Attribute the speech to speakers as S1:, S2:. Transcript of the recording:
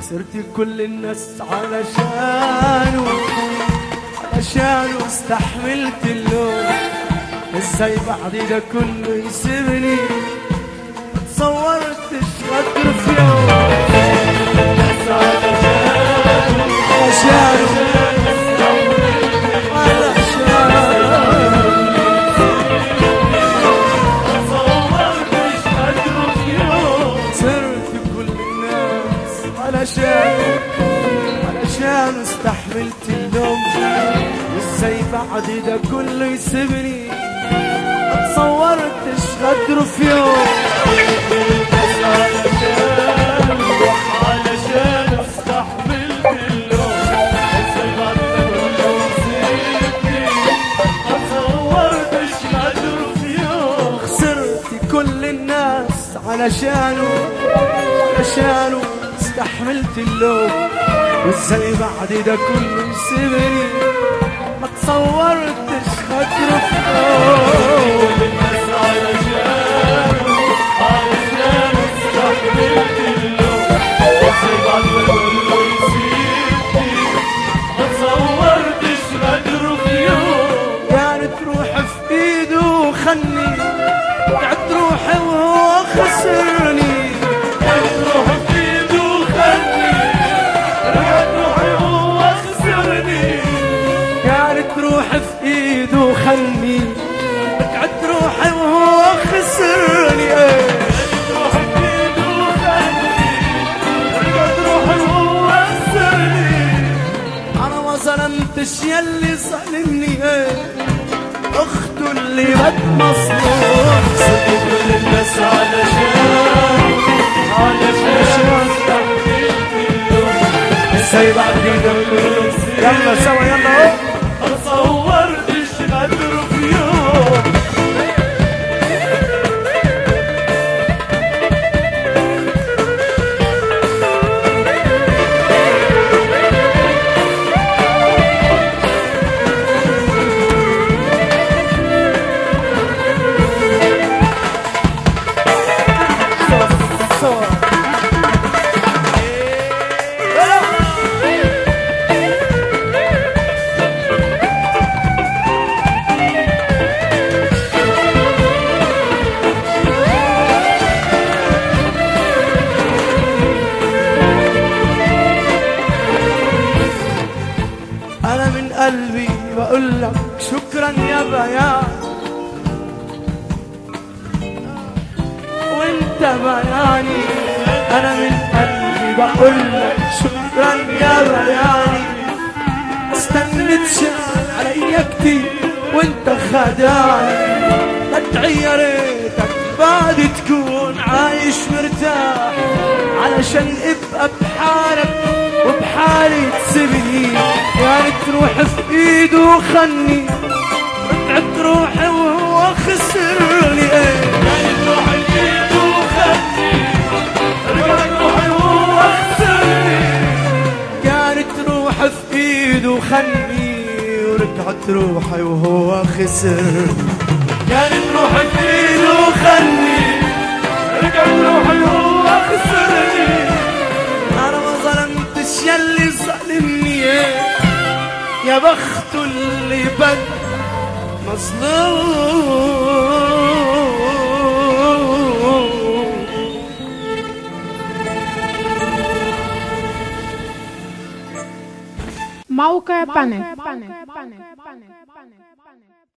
S1: خسرت كل الناس علشانه علشانه استحملت اللوم ازاي بعد ده كله يسيبني ما تصورتش غدر في يوم علشانه علشانه صرت كل الناس علشان علشان استحملت اللوم وازاي بعد ده كله يسيبني ما تصورتش غدر في يوم
S2: علشان استحملت اللوم ازاي بعد كله سيبني ما تصورتش غدر في يوم
S1: خسرت كل الناس علشانه علشانه استحملت اللوم وازاي بعد ده كله يسيبني ما تصورتش غدر في يوم
S2: الناس علشان علشان استحملت اللوم ازاي بعد كله يسيبني ما تصورتش غدر في يوم
S1: كانت روحي في ايده وخني قعدت روحي وهو خسرني
S2: روح في ايده وخلني رجعت روحي وهو خسرني
S1: كانت روحي في ايده وخني قعدت روحي وهو خسرني ايه
S2: روح في ايده وخلني رجعت روحي وهو خسرني
S1: انا ما ظلمتش يلي ظلمني ايه اخته اللي بد مصلوب
S2: كل الناس علشان علشان استحملت اللوم
S1: ازاي بعد ده كله يلا سوا يلا اهو
S2: ما تصورتش غدر في يوم
S1: سوا انا من قلبي بقول لك شكرا يا بيان وانت بياني انا من قلبي بقول لك شكرا يا بياني استنيت عليا كتير وانت خدعني ادعي يا ريتك بعد تكون عايش مرتاح علشان ابقى بحالك وبحالي تسيبني يا ريت روحي في ايده وخني رجعت روحي وهو خسرني ايه
S2: كانت روحي في ايده وخلني رجعت روحي وهو خسرني
S1: كانت روحي في ايده وخني ورجعت روحي وهو خسر
S2: كانت روحي في ايده وخلني رجعت روحي وهو خسرني
S1: انا ما ظلمتش يلي ظلمني يا بخت اللي بد مظلوم
S3: موقع بانك